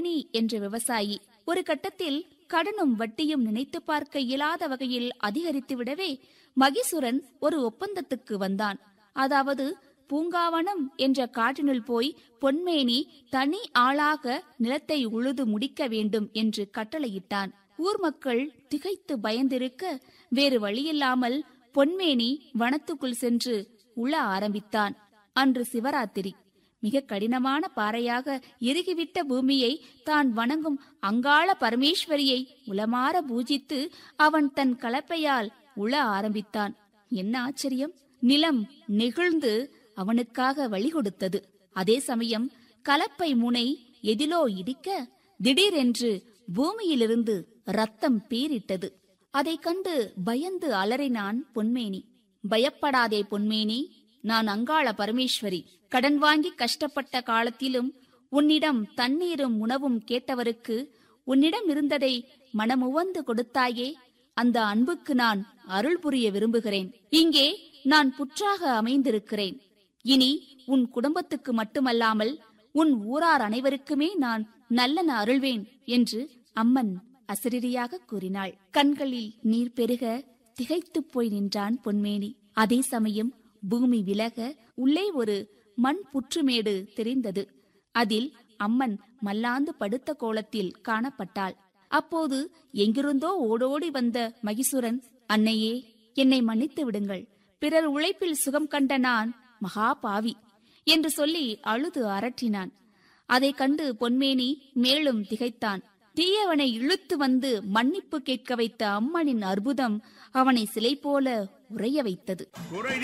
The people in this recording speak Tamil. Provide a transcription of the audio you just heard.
பொன்மேனி என்ற விவசாயி ஒரு கட்டத்தில் கடனும் வட்டியும் நினைத்து பார்க்க இயலாத வகையில் அதிகரித்து விடவே மகிசுரன் ஒரு ஒப்பந்தத்துக்கு வந்தான் அதாவது பூங்காவனம் என்ற காட்டினுள் போய் பொன்மேனி தனி ஆளாக நிலத்தை உழுது முடிக்க வேண்டும் என்று கட்டளையிட்டான் ஊர் மக்கள் திகைத்து பயந்திருக்க வேறு வழியில்லாமல் பொன்மேனி வனத்துக்குள் சென்று உழ ஆரம்பித்தான் அன்று சிவராத்திரி மிக கடினமான பாறையாக இறுகிவிட்ட பூமியை தான் வணங்கும் அங்காள பரமேஸ்வரியை உளமாற பூஜித்து அவன் தன் கலப்பையால் உழ ஆரம்பித்தான் என்ன ஆச்சரியம் நிலம் நெகிழ்ந்து அவனுக்காக வழி கொடுத்தது அதே சமயம் கலப்பை முனை எதிலோ இடிக்க திடீரென்று பூமியிலிருந்து ரத்தம் பீரிட்டது அதைக் கண்டு பயந்து அலறினான் பொன்மேனி பயப்படாதே பொன்மேனி நான் அங்காள பரமேஸ்வரி கடன் வாங்கி கஷ்டப்பட்ட காலத்திலும் உன்னிடம் தண்ணீரும் உணவும் கேட்டவருக்கு உன்னிடம் இருந்ததை மனமுவந்து கொடுத்தாயே அந்த அன்புக்கு நான் அருள் புரிய விரும்புகிறேன் இங்கே நான் புற்றாக அமைந்திருக்கிறேன் இனி உன் குடும்பத்துக்கு மட்டுமல்லாமல் உன் ஊரார் அனைவருக்குமே நான் நல்லன அருள்வேன் என்று அம்மன் அசரீரியாக கூறினாள் கண்களில் நீர் பெருக திகைத்துப் போய் நின்றான் பொன்மேனி அதே சமயம் பூமி விலக உள்ளே ஒரு மண் புற்றுமேடு தெரிந்தது அதில் அம்மன் மல்லாந்து படுத்த கோலத்தில் காணப்பட்டாள் அப்போது எங்கிருந்தோ ஓடோடி வந்த மகிசுரன் அன்னையே என்னை மன்னித்து விடுங்கள் பிறர் உழைப்பில் சுகம் கண்ட நான் மகா பாவி என்று சொல்லி அழுது அரற்றினான் அதைக் கண்டு பொன்மேனி மேலும் திகைத்தான் தீயவனை இழுத்து வந்து மன்னிப்பு கேட்க வைத்த அம்மனின் அற்புதம் அவனை சிலை போல உறைய வைத்தது